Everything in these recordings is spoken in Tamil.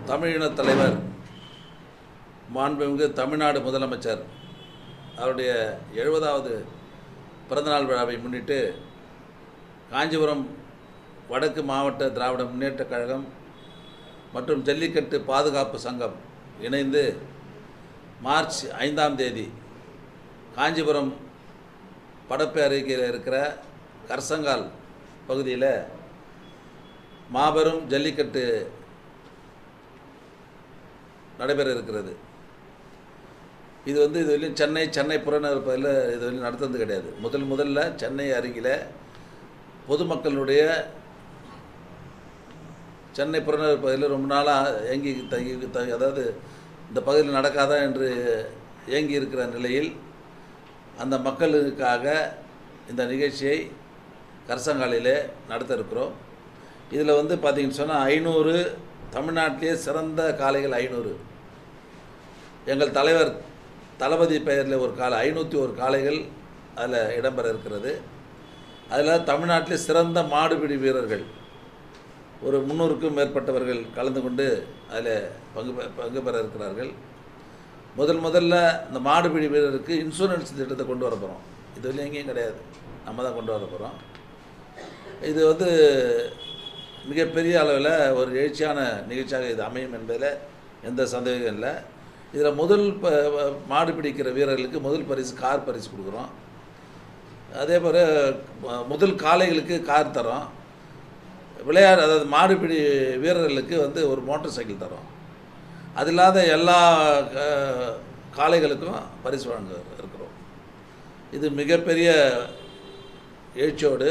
தமிழினத் தலைவர் மாண்புமிகு தமிழ்நாடு முதலமைச்சர் அவருடைய எழுபதாவது பிறந்தநாள் விழாவை முன்னிட்டு காஞ்சிபுரம் வடக்கு மாவட்ட திராவிட முன்னேற்றக் கழகம் மற்றும் ஜல்லிக்கட்டு பாதுகாப்பு சங்கம் இணைந்து மார்ச் ஐந்தாம் தேதி காஞ்சிபுரம் படப்பு அருகில் இருக்கிற கர்சங்கால் பகுதியில் மாபெரும் ஜல்லிக்கட்டு நடைபெற இருக்கிறது இது வந்து இது வரையிலும் சென்னை சென்னை புறநகர் பகுதியில் இது வரையிலும் நடத்துறது கிடையாது முதல் முதல்ல சென்னை அருகில் பொதுமக்களுடைய சென்னை புறநகர் பகுதியில் ரொம்ப நாளாக ஏங்கி தங்கி த- அதாவது இந்த பகுதியில் நடக்காதா என்று ஏங்கி இருக்கிற நிலையில் அந்த மக்களுக்காக இந்த நிகழ்ச்சியை கரசங்காலிலே நடத்த இருக்கிறோம் இதில் வந்து பார்த்தீங்கன்னு சொன்னால் ஐநூறு தமிழ்நாட்டிலே சிறந்த காளைகள் ஐநூறு எங்கள் தலைவர் தளபதி பெயரில் ஒரு காலை ஐநூற்றி ஒரு காளைகள் அதில் இடம்பெற இருக்கிறது அதில் தமிழ்நாட்டிலே சிறந்த மாடுபிடி வீரர்கள் ஒரு முந்நூறுக்கும் மேற்பட்டவர்கள் கலந்து கொண்டு அதில் பங்கு பெ- பங்கு பெற இருக்கிறார்கள் முதல் முதல்ல இந்த மாடுபிடி வீரருக்கு இன்சூரன்ஸ் திட்டத்தை கொண்டு வர போகிறோம் இது வரையும் எங்கேயும் கிடையாது நம்ம தான் கொண்டு வர போகிறோம் இது வந்து மிகப்பெரிய அளவில் ஒரு எழுச்சியான நிகழ்ச்சியாக இது அமையும் என்பதில் எந்த சந்தேகம் இல்லை இதில் முதல் ப ப- மாடு பிடிக்கிற வீரர்களுக்கு முதல் பரிசு கார் பரிசு கொடுக்குறோம் அதே போல் ம- முதல் காளைகளுக்கு கார் தரோம் விளையாடு அதாவது மாடுபிடி வீரர்களுக்கு வந்து ஒரு மோட்டார் சைக்கிள் தரோம் அது இல்லாத எல்லா க- காளைகளுக்கும் பரிசு வழங்க இருக்கிறோம் இது மிகப்பெரிய எழுச்சியோடு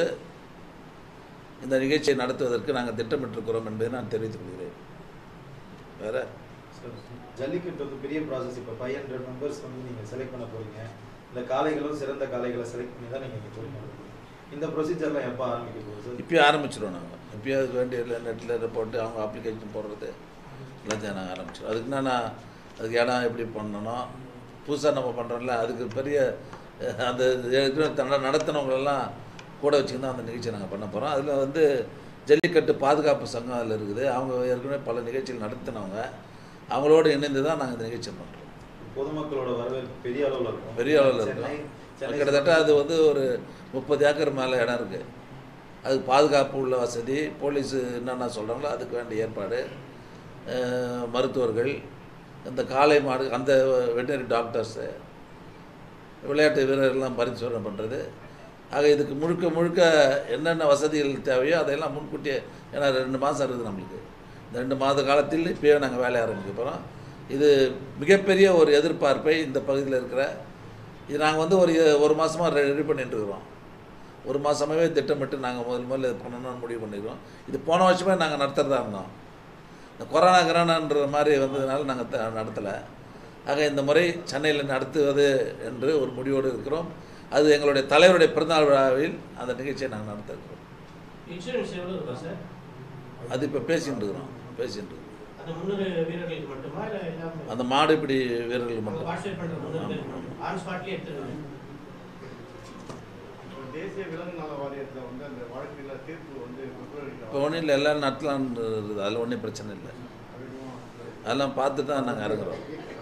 இந்த நிகழ்ச்சியை நடத்துவதற்கு நாங்கள் திட்டமிட்டிருக்கிறோம் என்பதை நான் தெரிவித்துக் கொள்கிறேன் வேற ஜல்லிக்கட்டு வந்து பெரிய ப்ராசஸ் இப்போ ஃபைவ் ஹண்ட்ரட் மெம்பர்ஸ் வந்து நீங்கள் செலக்ட் பண்ண போறீங்க இந்த காளைகளும் சிறந்த காளைகளை செலக்ட் பண்ணி தான் நீங்கள் போறீங்க இந்த ப்ரொசீஜர்லாம் எப்போ ஆரம்பிக்க போகுது சார் இப்போயே ஆரம்பிச்சிடுவோம் நாங்கள் இப்போயே அதுக்கு வேண்டிய இல்லை நெட்டில் போட்டு அவங்க அப்ளிகேஷன் போடுறது எல்லாத்தையும் நாங்கள் ஆரம்பிச்சிடுவோம் அதுக்கு நான் அதுக்கு இடம் எப்படி பண்ணணும் புதுசாக நம்ம பண்ணுறோம்ல அதுக்கு பெரிய அஹ், அந்த ஏற்கனவே தன்னை நடத்தினவங்களெல்லாம் கூட வச்சுக்கிட்டு தான் அந்த நிகழ்ச்சியை நாங்கள் பண்ண போகிறோம் அதில் வந்து ஜல்லிக்கட்டு பாதுகாப்பு சங்கம் அதில் இருக்குது அவங்க ஏற்கனவே பல நிகழ்ச்சிகள் நடத்தினவங்க அவங்களோடு இணைந்து தான் நாங்கள் இந்த நிகழ்ச்சியை பண்ணுறோம் பொதுமக்களோட வரவேற்பு பெரிய அளவில் இருக்கும் பெரிய அளவில் சென்னை இருக்கும் சென்னை கிட்டத்தட்ட அது வந்து ஒரு முப்பது ஏக்கர் மேலே இடம் இருக்குது அது பாதுகாப்பு உள்ள வசதி போலீஸு என்னென்ன சொல்கிறாங்களோ அதுக்கு வேண்டிய ஏற்பாடு அஹ், மருத்துவர்கள் இந்த காளை மாடு அந்த வெட்டரி டாக்டர்ஸு விளையாட்டு வீரர்கள்லாம் பரிசோதனை பண்ணுறது ஆக இதுக்கு முழுக்க முழுக்க என்னென்ன வசதிகள் தேவையோ அதையெல்லாம் முன்கூட்டியே ஏன்னா ரெண்டு மாதம் இருக்குது நம்மளுக்கு இந்த ரெண்டு மாத காலத்தில் இப்போயே நாங்கள் வேலைய ஆரம்பிக்க போகிறோம் இது மிகப்பெரிய ஒரு எதிர்பார்ப்பை இந்த பகுதியில் இருக்கிற இது நாங்கள் வந்து ஒரு ஒரு மாதமாக ரெடி பண்ணிட்டு இருக்கிறோம் ஒரு மாதமாகவே திட்டமிட்டு நாங்கள் முதல் முதல்ல இது பண்ணணும்னு முடிவு பண்ணியிருக்கோம் இது போன வருஷமே நாங்கள் நடத்துகிறதா இருந்தோம் இந்த கொரோனா கரோனான்ற மாதிரி வந்ததுனால நாங்கள் நடத்தலை ஆக இந்த முறை சென்னையில் நடத்துவது என்று ஒரு முடிவோடு இருக்கிறோம் அது எங்களுடைய தலைவருடைய பிறந்தநாள் விழாவில் அந்த நிகழ்ச்சியை நாங்கள் நடத்த இருக்கிறோம் இன்சூரன்ஸ் எவ்வளோ இருக்கும் சார் அது இப்போ பேசிட்டு இருக்கிறோம் பேசிட்டு இருக்கிறோம் அந்த முன்னூறு வீரர்களுக்கு மட்டுமா இல்லை எல்லாமே அந்த மாடுபிடி வீரர்கள் அவங்க மட்டும் பார்ட்டிசிபேட் பண்ணுற முன்னூறு பேருக்கு மட்டும் ஆன் ஸ்பாட்லேயே எடுத்துருவாங்க தேசிய விலங்கு நல வாரியத்தில் வந்து அந்த வழக்குல தீர்ப்பு வந்து பிப்ரவரியில் இப்போ ஒன்றும் இல்லை எல்லாம் நடத்தலான்னு இருக்குது அதில் ஒன்றும் பிரச்சனை இல்லை அதெல்லாம் பார்த்து தான் நாங்கள் இறங்குறோம்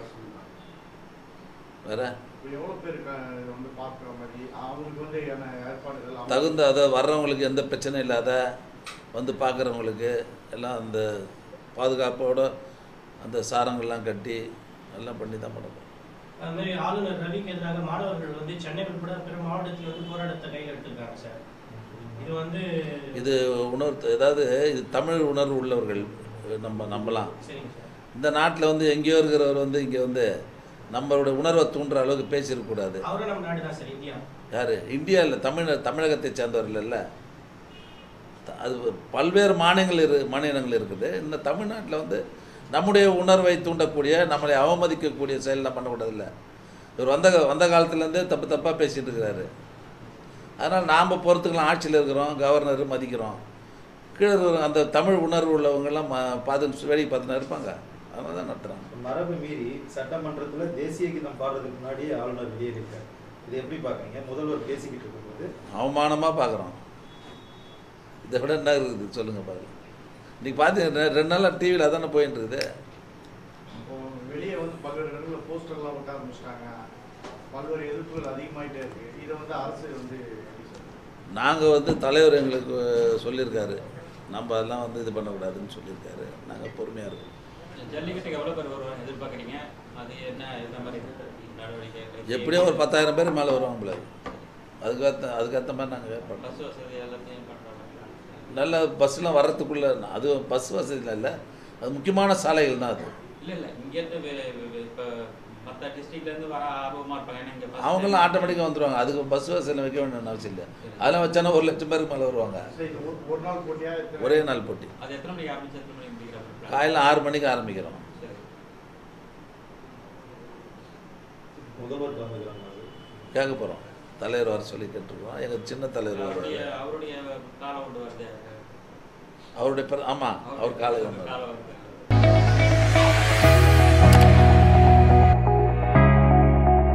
வேற இப்போ எவ்வளோ பேர் க- வந்து பார்க்குற மாதிரி அவங்களுக்கு வந்து என்ன ஏற்பாடுகள் அவங்க- தகுந்த அதாவது வர்றவங்களுக்கு எந்த பிரச்சனையும் இல்லாத வந்து பார்க்குறவங்களுக்கு எல்லாம் அந்த பாதுகாப்போட அந்த சாரங்கள்லாம் கட்டி எல்லாம் பண்ணி தான் பண்ணணும் அது மாதிரி ஆளுநர் ரவிக்கு எதிராக மாணவர்கள் வந்து சென்னை உட்பட பிற மாவட்டத்தில் வந்து போராட்டத்தை கையில் எடுத்திருக்காங்க சார் இது வந்து இது உணர்வு அதாவது இது தமிழ் உணர்வு உள்ளவர்கள் நம்ம நம்பலாம் சரிங்க சார் இந்த நாட்டில் வந்து எங்கேயோ இருக்கிறவர் வந்து இங்கே வந்து நம்மளோட உணர்வை தூண்டுற அளவுக்கு பேசியிருக்கக்கூடாது அவரும் நம்ம நாடு தான் சார் இந்தியா யார் இந்தியா இல்லை தமிழ் தமிழகத்தை சேர்ந்தவர்கள் இல்லை த- அது பல்வேறு மாநிலங்கள் இரு மாநிலங்கள் இருக்குது இந்த தமிழ்நாட்டில் வந்து நம்முடைய உணர்வை தூண்டக்கூடிய நம்மளை அவமதிக்கக்கூடிய செயலெலாம் பண்ணக்கூடாதுல்ல இவர் வந்த வந்த காலத்துலேருந்தே தப்பு தப்பாக பேசிகிட்டு இருக்கிறாரு அதனால் நாம் பொறுத்துக்கலாம் ஆட்சியில் இருக்கிறோம் கவர்னர் மதிக்கிறோம் கீழே இருக்கிற அந்த தமிழ் உணர்வு உள்ளவங்கெல்லாம் ம பார்த்து வேடிக்கை பார்த்துன்னு இருப்பாங்க அதனால தான் நடத்துகிறாங்க மரபு மீறி சட்டமன்றத்துல தேசிய கீதம் பாடுறதுக்கு முன்னாடி ஆளுநர் வெளியேறிட்டார் இது எப்படி பார்க்குறீங்க முதல்வர் பேசிக்கிட்டு இருக்கும்போது அவமானமாக பார்க்குறோம் இதை விட என்ன இருக்குது சொல்லுங்கள் பாருங்க இன்றைக்கி பார்த்தீங்கன்னா ரெண்டு நாளாக டிவியில் அதானே போயின்னு இருக்குது இப்போ வெளியே வந்து பல்வேறு இடங்களில் போஸ்டர்லாம் ஒட்ட ஆரம்பிச்சிட்டாங்க பல்வேறு எதிர்ப்புகள் அதிகமாயிட்டே இருக்கு இதை வந்து அரசு வந்து எப்படி சொல்றது? நாங்கள் வந்து தலைவர் எங்களுக்கு சொல்லியிருக்காரு நம்ம அதெல்லாம் வந்து இது பண்ணக்கூடாதுன்னு சொல்லியிருக்காரு நாங்கள் பொறுமையாக இருக்கோம் ஜல்லிக்கட்டுக்கு எவ்வளோ பேர் வருவாங்க எதிர்பார்க்குறீங்க அது என்ன எந்த மாதிரி நடவடிக்கை எப்படியோ ஒரு பத்தாயிரம் பேர் மேலே வருவாங்க போல அதுக்கேற்ற அதுக்கேற்ற மாதிரி நாங்கள் பஸ் பண்ணுறோம் வசதி எல்லாத்தையும் பண்ணுறாங்க நல்ல பஸ்ஸெலாம் வர்றதுக்குள்ளே அது பஸ் வசதியில் இல்லை அது முக்கியமான சாலைகள் தான் அது இல்லை இல்லை இங்கேருந்து இப்போ மற்ற டிஸ்ட்ரிக்ட்லேருந்து வர ஆர்வமாக இருப்பாங்க ஏன்னா இங்கே அவங்கெல்லாம் ஆட்டோமேட்டிக்காக வந்துடுவாங்க அதுக்கு பஸ் வசதியில் வைக்க வேண்டிய அவசியம் இல்லை அதெல்லாம் வச்சானா ஒரு லட்சம் பேருக்கு மேலே வருவாங்க சரி, இது ஒரு- ஒரு நாள் போட்டியா எத்தனை- ஒரே நாள் போட்டி அது எத்தனை மணிக்கு ஆரம்பிச்சு எத்தனை மணிக்கு முடிக்கிறாங்க காலையில் ஆறு மணிக்கு ஆரம்பிக்கிறோம் சரி முதல்வர் கலந்துக்கிறாங்க அது. கேட்க போகிறோம் தலைவர் வர சொல்லி கேட்டுருக்கோம் எங்கள் சின்ன தலைவர் அவருடைய வருவார் அவருடைய காலம் கொண்டு வருது அவருடைய பிற ஆமாம் அவர் காலை வந்தார் காலம் வருது